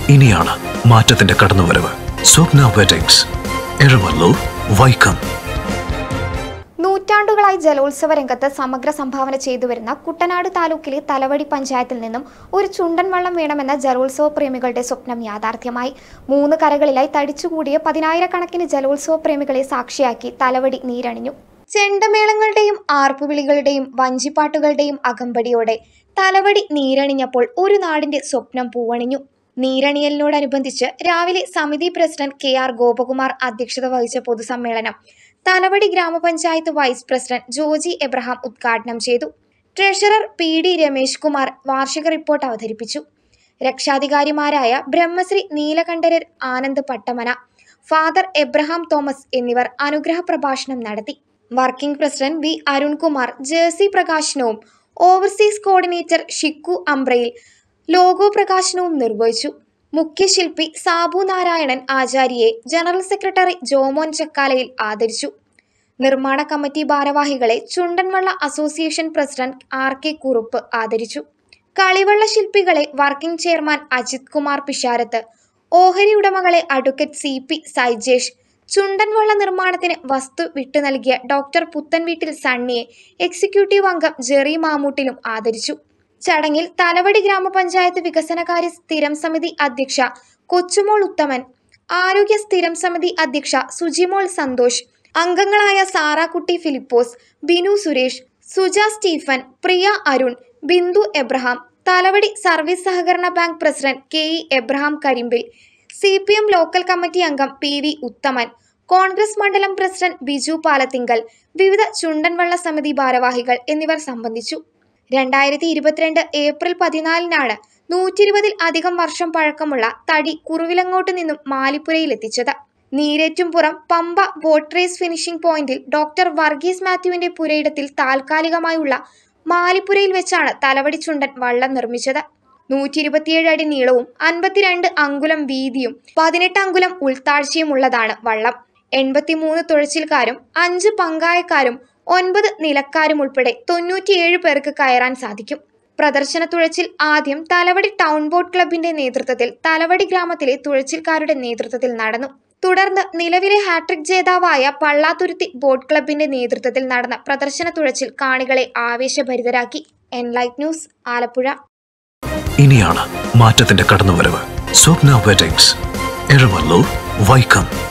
ഇനിയാണ് മാറ്റത്തിന്റെ കടന്നുവരവ് സ്വപ്ന വെഡിങ്സ് എരമല്ലൂർ വൈക്കം നൂറ്റാണ്ടുകളായി ജലോത്സവ രംഗത്ത് സമഗ്ര സംഭാവന ചെയ്തുവരുന്ന കുട്ടനാട് താലൂക്കിലെ തലവടി പഞ്ചായത്തിൽ നിന്നും ഒരു ചുണ്ടൻ വള്ളം വേണമെന്ന ജലോത്സവ പ്രേമികളുടെ സ്വപ്നം യാഥാർത്ഥ്യമായി മൂന്ന് കരകളിലായി തടിച്ചുകൂടിയ പതിനായിരക്കണക്കിന് ജലോത്സവ പ്രേമികളെ സാക്ഷിയാക്കി തലവടി നീരണിഞ്ഞു ചെണ്ടമേളങ്ങളുടെയും ആർപ്പുവിളികളുടെയും വഞ്ചിപ്പാട്ടുകളുടെയും അകമ്പടിയോടെ തലവടി നീരണിഞ്ഞപ്പോൾ ഒരു നാടിന്റെ സ്വപ്നം പൂവണിഞ്ഞു നീരണിയലിനോടനുബന്ധിച്ച് രാവിലെ സമിതി പ്രസിഡന്റ് കെ ആർ ഗോപകുമാർ അധ്യക്ഷത വഹിച്ച പൊതുസമ്മേളനം തലവടി ഗ്രാമപഞ്ചായത്ത് വൈസ് പ്രസിഡന്റ് ജോജി എബ്രഹാം ഉദ്ഘാടനം ചെയ്തു treasurer P D Ramesh Kumar വാർഷിക റിപ്പോർട്ട് അവതരിപ്പിച്ചു രക്ഷാധികാരിമാരായ ബ്രഹ്മശ്രീ നീലകണ്ഠരർ ആനന്ദ് പട്ടമന ഫാദർ എബ്രഹാം തോമസ് എന്നിവർ അനുഗ്രഹ പ്രഭാഷണം നടത്തി working president V Arunkumar jersey പ്രകാശനവും ഓവർസീസ് കോർഡിനേറ്റർ ഷിക്കു അംബ്രയിൽ ലോഗോ പ്രകാശനവും നിർവഹിച്ചു മുഖ്യശില്പി സാബു നാരായണൻ ആചാര്യയെ ജനറൽ സെക്രട്ടറി ജോമോൻ ചക്കാലയിൽ ആദരിച്ചു നിർമ്മാണ കമ്മിറ്റി ഭാരവാഹികളെ ചുണ്ടൻവള്ള association president R K Kurup ആദരിച്ചു കളിവള്ള ശില്പികളെ വർക്കിംഗ് ചെയർമാൻ അജിത് കുമാർ പിഷാരത്ത് ഓഹരി ഉടമകളെ അഡ്വക്കേറ്റ് സി പി സൈജേഷ് ചുണ്ടൻവള്ള നിർമ്മാണത്തിന് വസ്തു വിട്ടു നൽകിയ ഡോക്ടർ പുത്തൻവീട്ടിൽ സണ്ണിയെ എക്സിക്യൂട്ടീവ് അംഗം ജെറി മാമൂട്ടിലും ആദരിച്ചു ചടങ്ങിൽ തലവടി ഗ്രാമപഞ്ചായത്ത് വികസനകാര്യ സ്ഥിരം സമിതി അധ്യക്ഷ കൊച്ചുമോൾ ഉത്തമൻ ആരോഗ്യ സ്ഥിരം സമിതി അധ്യക്ഷ സുജിമോൾ സന്തോഷ് അംഗങ്ങളായ സാറാക്കുട്ടി ഫിലിപ്പോസ് ബിനു സുരേഷ് സുജ സ്റ്റീഫൻ പ്രിയ അരുൺ ബിന്ദു എബ്രഹാം തലവടി സർവീസ് സഹകരണ bank president K E Abraham Karimpil C P M local committee അംഗം പി വി ഉത്തമൻ കോൺഗ്രസ് മണ്ഡലം പ്രസിഡന്റ് ബിജു പാലത്തിങ്കൽ വിവിധ ചുണ്ടൻവള്ള സമിതി ഭാരവാഹികൾ എന്നിവർ സംബന്ധിച്ചു രണ്ടായിരത്തി ഇരുപത്തിരണ്ട് ഏപ്രിൽ പതിനാലിനാണ് നൂറ്റി ഇരുപതിൽ അധികം വർഷം പഴക്കമുള്ള തടി കുറുവിലങ്ങോട്ട് നിന്നും മാലിപ്പുരയിലെത്തിച്ചത് Neerettupuram Pampa boat race finishing പോയിന്റിൽ ഡോക്ടർ വർഗീസ് മാത്യുവിന്റെ പുരയിടത്തിൽ താൽക്കാലികമായുള്ള മാലിപ്പുരയിൽ വെച്ചാണ് തലവടി ചുണ്ടൻ വള്ളം നിർമ്മിച്ചത് നൂറ്റി ഇരുപത്തിയേഴ് അടി നീളവും അൻപത്തിരണ്ട് അങ്കുലം വീതിയും പതിനെട്ട് അങ്കുലം ഉൾത്താഴ്ചയും ഉള്ളതാണ് വള്ളം എൺപത്തിമൂന്ന് തുഴച്ചിൽക്കാരും അഞ്ച് പങ്കായക്കാരും ഒൻപത് നിലക്കാരും ഉൾപ്പെടെ തൊണ്ണൂറ്റിയേഴ് പേർക്ക് കയറാൻ സാധിക്കും പ്രദർശന തുഴച്ചിൽ ആദ്യം തലവടി ടൗൺ ബോട്ട് ക്ലബിന്റെ നേതൃത്വത്തിൽ തലവടി ഗ്രാമത്തിലെ തുഴച്ചിൽക്കാരുടെ നേതൃത്വത്തിൽ നടന്നു തുടർന്ന് നിലവിലെ ഹാട്രിക് ജേതാവായ പള്ളാത്തുരുത്തി ബോട്ട് ക്ലബിന്റെ നേതൃത്വത്തിൽ നടന്ന പ്രദർശന തുഴച്ചിൽ കാണികളെ ആവേശഭരിതരാക്കി എൻലൈറ്റ് ന്യൂസ് ആലപ്പുഴ ഇനിയാണ് മാറ്റത്തിന്റെ കടന്നുവരവ് സ്വപ്ന വെഡിങ്സ് എരമല്ലൂർ വൈക്കം